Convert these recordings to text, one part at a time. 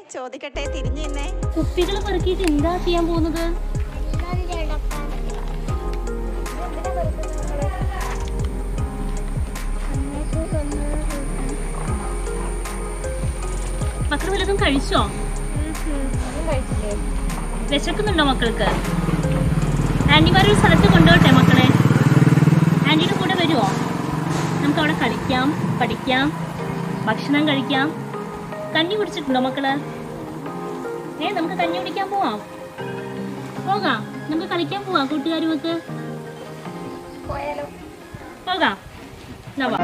ചോദിക്കട്ടെ തിരിഞ്ഞു നിന്നേ കുപ്പികൾ പെറുക്കിയിട്ട് എന്താ ചെയ്യാൻ പോകുന്നത് മക്കൾ വല്ലതും കഴിച്ചോ വിശക്കുന്നുണ്ടോ മക്കൾക്ക് ആന്റിമാരൊരു സ്ഥലത്ത് കൊണ്ടുപോട്ടെ മക്കളെ ആന്റിയുടെ കൂടെ വരുമോ നമുക്ക് അവിടെ കളിക്കാം പഠിക്കാം ഭക്ഷണം കഴിക്കാം കഞ്ഞി കുടിച്ചിട്ടുണ്ടോ മക്കള് ഏ നമുക്ക് കഞ്ഞി കുടിക്കാൻ പോവാം പോകാം നമുക്ക് കളിക്കാൻ പോവാം കൂട്ടുകാരുമൊക്കെ പോകാം എന്നാ വാ.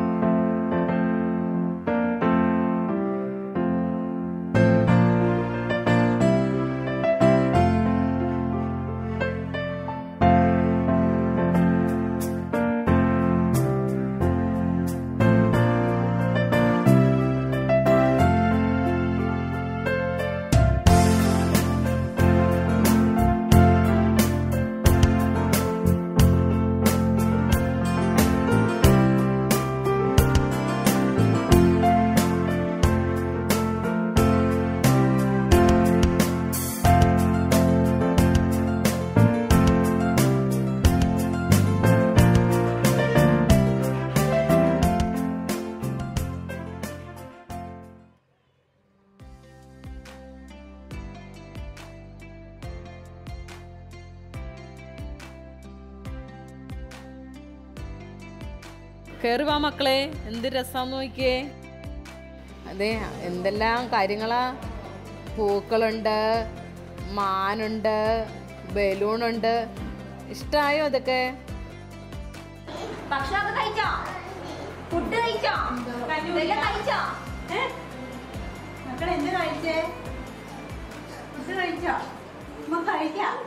കേറി വാ മക്കളെ എന്ത് രസാന്ന് നോക്കിയേ അതെ എന്തെല്ലാം കാര്യങ്ങളാ പൂക്കളുണ്ട് മാനുണ്ട് ബലൂണുണ്ട് ഇഷ്ടായോ അതൊക്കെ ഭക്ഷണമൊക്കെ കഴിച്ചോ ഫുഡ് കഴിച്ചോ ഇതെല്ലാം കഴിച്ചോ മക്കൾ എന്ത് കഴിച്ചേ ഫുഡ് കഴിച്ചോ അമ്മ കഴിക്കാം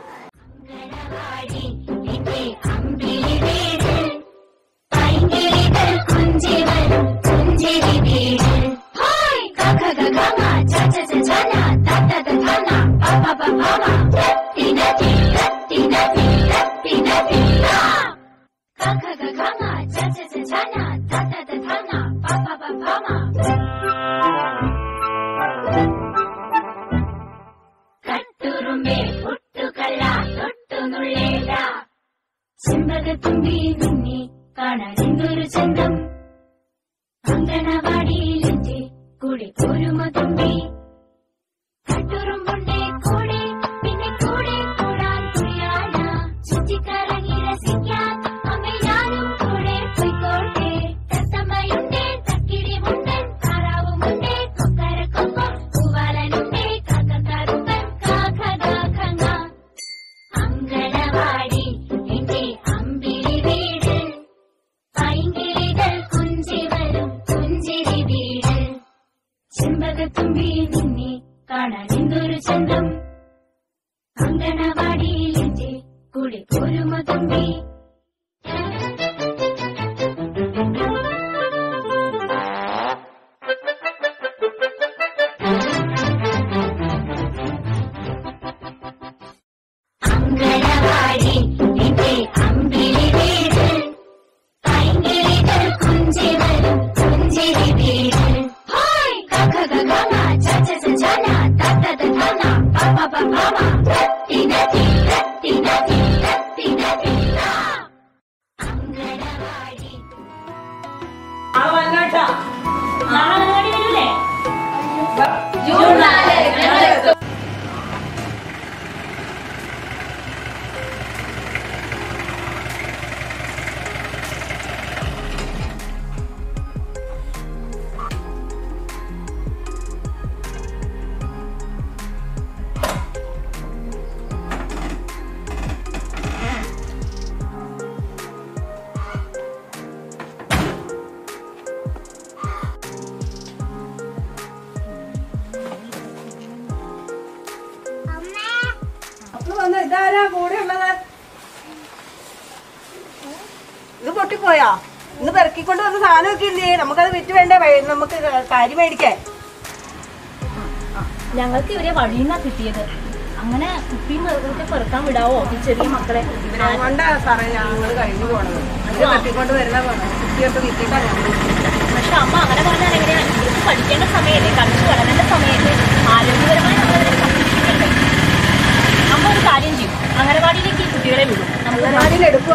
കട്ടുറുമ്പേ പൊട്ടുകള്ള തൊട്ടുനുള്ളേല ചെമ്പകത്തുമ്പി നിന്നെ കാണാൻ എന്തൊരു ചന്തം അങ്കണവാടിയിലെന്റെ കൂടെ പോരുമ തുമ്പി കട്ടുറുമ്പുണ്ടേ കൂടെ പിന്നെ കൂടെ കൂടാൻ കുടിയാന ചുറ്റിക്കറങ്ങി രസിക്കാൻ അമ്മ ഞാനും കൂടെ പോയിക്കോട്ടെ തത്തമ്മയുണ്ടേ തക്കിടിമുണ്ടൻ താറാവുമുണ്ടേ കൊക്കരക്കൊപ്പം പൂവാലനുണ്ടേ കാക്കക്കാരുമ്പൻ കാക്കകാക്കങ്ങ അങ്കണവാടി എന്റെ അമ്പിളി വീട് പൈങ്കിളികൾ കുഞ്ചി വരും പുഞ്ചിരി വീട് ചെമ്പകത്തുമ്പി നിന്നെ കാണാൻ എന്തൊരു ചന്തം അങ്കണവാടിയിൽ എന്റെ കൂടെ പോരുമ തുമ്പി അങ്കണവാടി എന്റെ അമ്പിളി വീട് പൈങ്കിളികൾ കുഞ്ചി വരും പുഞ്ചിരി വീട് ഹായ് കകകകമ ചചചചന തത്തതധന പപപപമ തിനതി തിനതി തിനതി അങ്കണവാടി നാളെ അംഗനവാടി വരൂലേ ജൂൺ നാല് ഞങ്ങളെത്തും അപ്പൊ വന്ന് ഇതാരാ കൂടെ ഉള്ളത് ഇത് പൊട്ടിപ്പോയോ ഇന്ന് പെറുക്കിക്കൊണ്ട് വന്ന സാധനമൊക്കെ ഇല്ലേ നമുക്കത് വിറ്റ് വേണ്ടേ വൈ- നമുക്ക് കാര്യം മേടിക്കാൻ ഞങ്ങൾക്ക് ഇവരെ വഴിയിൽ നിന്നാ കിട്ടിയത് അങ്ങനെ കുപ്പിയും ഒക്കെ പെറുക്കാൻ വിടാവോ ഈ ചെറിയ മക്കളെ അതുകൊണ്ടാ സാറേ ഞങ്ങൾ കഴിഞ്ഞു പോണത് അത് പെറുക്കിക്കൊണ്ട് വരുന്ന കുട്ടിയൊക്കെ വിറ്റിട്ടാ ഞങ്ങൾ പക്ഷെ അമ്മ അങ്ങനെ പറഞ്ഞാൽ എങ്ങനെയാ ഇവർക്ക് പഠിക്കേണ്ട സമയല്ലേ കളിച്ചു വളരേണ്ട സമയല്ലേ ആരോഗ്യം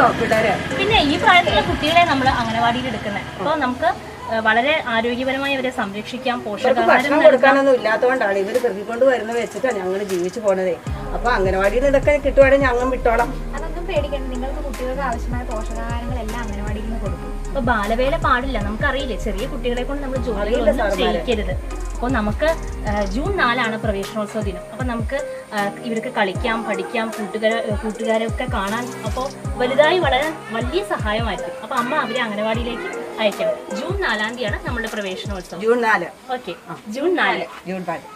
പിള്ളേരെ പിന്നെ ഈ പ്രായത്തിലുള്ള കുട്ടികളെ നമ്മൾ അംഗനവാടിയിൽ എടുക്കുന്നത് അപ്പോൾ നമുക്ക് ഏഹ്, വളരെ ആരോഗ്യപരമായി അവരെ സംരക്ഷിക്കാം ഇവർക്ക് പോഷകാഹാരം ഭക്ഷണം നൽകാം കൊടുക്കാനൊന്നും ഇല്ലാത്തതുകൊണ്ടാണ് ഇവര് പെറുക്കിക്കൊണ്ട് വരുന്നത് വെച്ചിട്ടാണ് ഞങ്ങൾ ജീവിച്ചു പോണതേ അപ്പൊ അംഗനവാടിയിൽ നിന്ന് ഇതൊക്കെ കിട്ടുവാണെങ്കിൽ ഞങ്ങൾ വിട്ടോളാം അതൊന്നും പേടിക്കണ്ട നിങ്ങൾക്ക് കുട്ടികൾക്ക് ആവശ്യമായ പോഷകാഹാരങ്ങളെല്ലാം അംഗനവാടിയിൽ നിന്ന് കൊടുക്കും അപ്പൊ ബാലവേല പാടില്ല നമുക്കറിയില്ലേ ചെറിയ കുട്ടികളെ കൊണ്ട് നമ്മൾ ജോലികളൊന്നും സാറന്മാരെ. ചെയ്യിക്കരുത് അപ്പോൾ നമുക്ക് ആ, ജൂൺ നാലാണ് പ്രവേശനോത്സവ ദിനം അപ്പൊ നമുക്ക് ആ, ഇവർക്ക് കളിക്കാം പഠിക്കാം കൂട്ടുകാര കൂട്ടുകാരൊക്കെ കാണാൻ അപ്പോൾ വലുതായി വളരാൻ വലിയ സഹായമായിരിക്കും അപ്പൊ അമ്മ അവരെ അംഗനവാടിയിലേക്ക് അയക്കണം ജൂൺ നാലാം തീയതിയാണ് നമ്മുടെ പ്രവേശനോത്സവം ജൂൺ നാല് ഓക്കെ ജൂൺ നാല് ജൂൺ നാല്